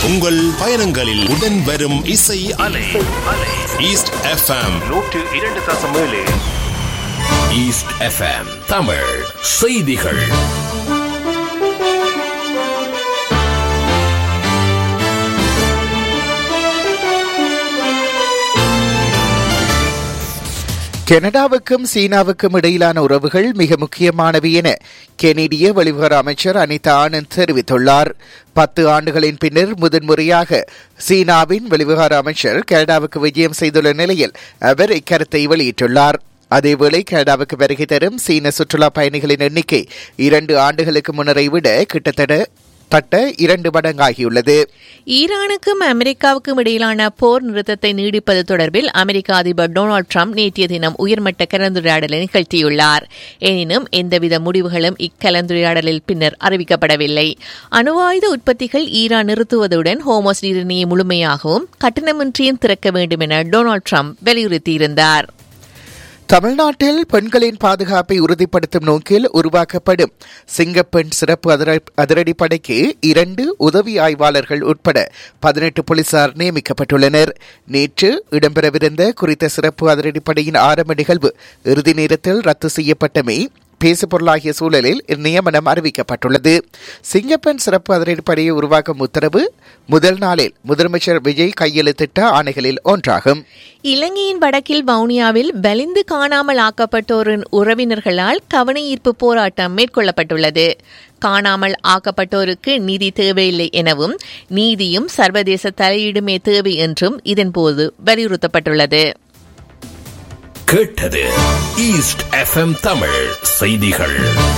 உங்கள் பயணங்களில் உடன் வரும் இசை அலை ஈஸ்ட் எஃப்எம் நூற்று இரண்டு தசம் ஏழு ஈஸ்ட் எஃப்எம் தமிழ் செய்திகள் கனடாவுக்கும் சீனாவுக்கும் இடையிலான உறவுகள் மிக முக்கியமானவை என கெனடிய வெளிவிவகார அமைச்சர் அனிதா ஆனந்த் தெரிவித்துள்ளார் பத்து ஆண்டுகளின் பின்னர் முதன்முறையாக சீனாவின் வெளிவிவகார அமைச்சர் கனடாவுக்கு விஜயம் செய்துள்ள நிலையில் அவர் இக்கருத்தை வெளியிட்டுள்ளார் அதேவேளை கனடாவுக்கு வருகை தரும் சீன சுற்றுலா பயணிகளின் எண்ணிக்கை இரண்டு ஆண்டுகளுக்கு முன்னரை விட கிட்டத்தட்ட தட்ட இரண்டு மடங்காகியுள்ளது ஈரானுக்கும் அமெரிக்காவுக்கும் இடையிலான போர் நிறுத்தத்தை நீடிப்பது தொடர்பில் அமெரிக்க அதிபர் டொனால்டு ட்ரம்ப் நேற்றைய தினம் உயர்மட்ட கலந்துரையாடலை நிகழ்த்தியுள்ளார் எனினும் எந்தவித முடிவுகளும் இக்கலந்துரையாடலில் பின்னர் அறிவிக்கப்படவில்லை அணுவாயுத உற்பத்திகள் ஈரான் நிறுத்துவதுடன் ஹோமோஸ் நீரிணையை முழுமையாகவும் கட்டணமின்றியும் திறக்க வேண்டும் என டொனால்டு ட்ரம்ப் வலியுறுத்தியிருந்தார் தமிழ்நாட்டில் பெண்களின் பாதுகாப்பை உறுதிப்படுத்தும் நோக்கில் உருவாக்கப்படும் சிங்கப்பெண் சிறப்பு அதிர- அதிரடிப்படைக்கு இரண்டு உதவி ஆய்வாளர்கள் உட்பட பதினெட்டு போலீசார் நியமிக்கப்பட்டுள்ளனர் நேற்று இடம்பெறவிருந்த குறித்த சிறப்பு அதிரடிப்படையின் ஆரம்ப நிகழ்வு இறுதி நேரத்தில் ரத்து செய்யப்பட்டமை பேசுபொருளாகிய சூழலில் இந்நியமனம் அறிவிக்கப்பட்டுள்ளது சிங்கப்பெண் சிறப்பு அதிரடிப்படையை உருவாக்கும் உத்தரவு முதல் நாளில் முதலமைச்சர் விஜய் கையெழுத்திட்ட ஆணைகளில் ஒன்றாகும் இலங்கையின் வடக்கில் வவுனியாவில் வலிந்து காணாமல் ஆக்கப்பட்டோரின் உறவினர்களால் கவனஈர்ப்பு போராட்டம் மேற்கொள்ளப்பட்டுள்ளது காணாமல் ஆக்கப்பட்டோருக்கு நீதி தேவையில்லை எனவும் நீதியும் சர்வதேச தலையீடுமே தேவை என்றும் இதன்போது வலியுறுத்தப்பட்டுள்ளது கேட்டது ஈஸ்ட் எஃப்எம் தமிழ் செய்திகள்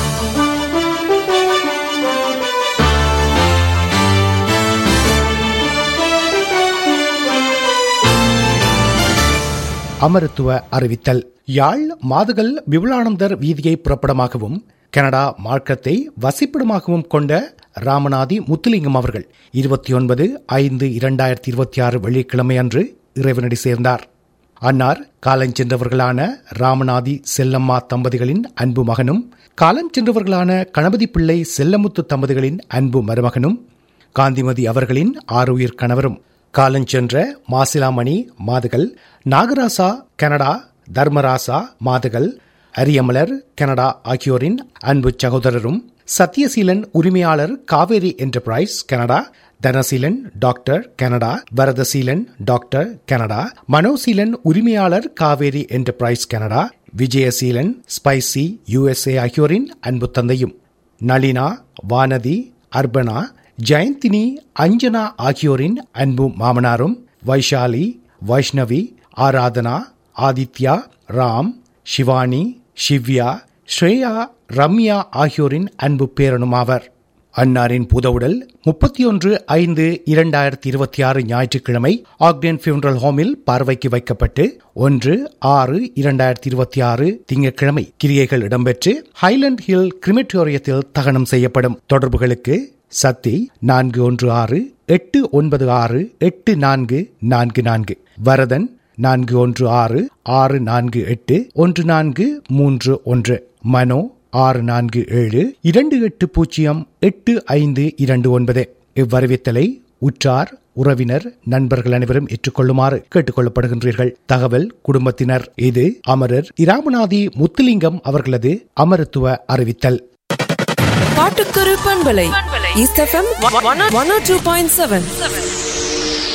அமருத்துவ அறிவித்தல் யாழ் மாதுகள் விபுலானந்தர் வீதியை புறப்படமாகவும் கனடா மார்க்கத்தை வசிப்பிடமாகவும் கொண்ட ராமநாதி முத்துலிங்கம் அவர்கள் இருபத்தி ஒன்பது ஐந்து இரண்டாயிரத்தி இருபத்தி ஆறு வெள்ளிக்கிழமை அன்று இறைவனடி சேர்ந்தார் அன்னார் காலஞ்சென்றவர்களான ராமநாதி செல்லம்மா தம்பதிகளின் அன்பு மகனும் காலஞ்சென்றவர்களான கணபதி பிள்ளை செல்லமுத்து தம்பதிகளின் அன்பு மருமகனும் காந்திமதி அவர்களின் ஆறுயிர் கணவரும் காலஞ்சென்ற மாசிலாமணி மாதுகள் நாகராசா கனடா தர்மராசா மாதுகள் அரியமலர் கனடா ஆகியோரின் அன்பு சகோதரரும் சத்யசீலன் உரிமையாளர் Kaveri enterprise Canada Thanaseelan doctor Canada Varathaseelan doctor Canada Manoseelan உரிமையாளர் Kaveri enterprise Canada Vijayaseelan spicy USA ஆகியோரின் அன்பு தந்தையும் நளினா வானதி அர்பனா ஜெயந்தினி அஞ்சனா ஆகியோரின் அன்பு மாமனாரும் வைஷாலி வைஷ்ணவி ஆராதனா ஆதித்யா ராம் சிவானி ஷிவ்யா ஸ்ரேயா ரம்யா ஆகியோரின் அன்பு பேரனுமாவர் அன்னாரின் புதவுடல் முப்பத்தி ஒன்று ஐந்து இரண்டாயிரத்தி இருபத்தி ஆறு ஞாயிற்றுக்கிழமை ஆக்டேன் ஃபியூனரல் ஹோமில் பார்வைக்கு வைக்கப்பட்டு ஒன்று ஆறு இரண்டாயிரத்தி இருபத்தி ஆறு திங்கட்கிழமை கிரியைகள் இடம்பெற்று ஹைலண்ட் ஹில் கிரிமிட்டோரியத்தில் தகனம் செய்யப்படும் தொடர்புகளுக்கு சத்தி நான்கு ஒன்று ஆறு எட்டு ஒன்பது ஆறு எட்டு நான்கு நான்கு நான்கு வரதன் நான்கு ஒன்று ஆறு ஆறு நான்கு எட்டு ஒன்று நான்கு மூன்று ஒன்று மனோ ஆறு நான்கு ஏழு இரண்டு எட்டு பூஜ்ஜியம் எட்டு ஐந்து இரண்டு ஒன்பது இவ்வறிவித்தலை உற்றார் உறவினர் நண்பர்கள் அனைவரும் ஏற்றுக்கொள்ளுமாறு கேட்டுக்கொள்ளப்படுகின்றீர்கள் தகவல் குடும்பத்தினர் இது அமரர் இராமநாதி முத்துலிங்கம் அவர்களது அமரத்துவ அறிவித்தல் பாட்டுக்கொரு பண்பலை east FM one two point seven